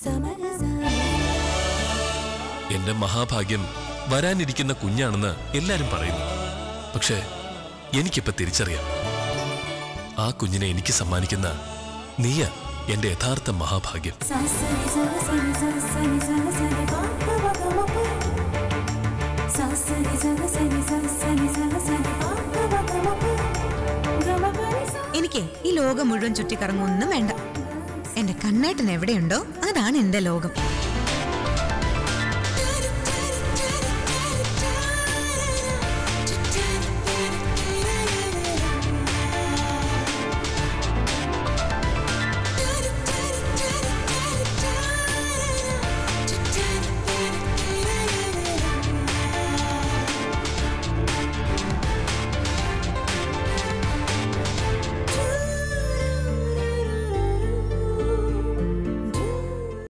എന്റെ മഹാഭാഗ്യം വരാനിരിക്കുന്ന കുഞ്ഞാണെന്ന് എല്ലാരും പറയുന്നു പക്ഷേ എനിക്കിപ്പോ തിരിച്ചറിയാം ആ കുഞ്ഞിനെ എനിക്ക് സമ്മാനിക്കുന്ന നീയ എന്റെ യഥാർത്ഥ മഹാഭാഗ്യം എനിക്ക് ഈ ലോകം മുഴുവൻ ചുറ്റിക്കറങ്ങൊന്നും വേണ്ട എന്റെ കണ്ണേട്ടൻ എവിടെയുണ്ടോ അതാണ് എന്റെ ലോകം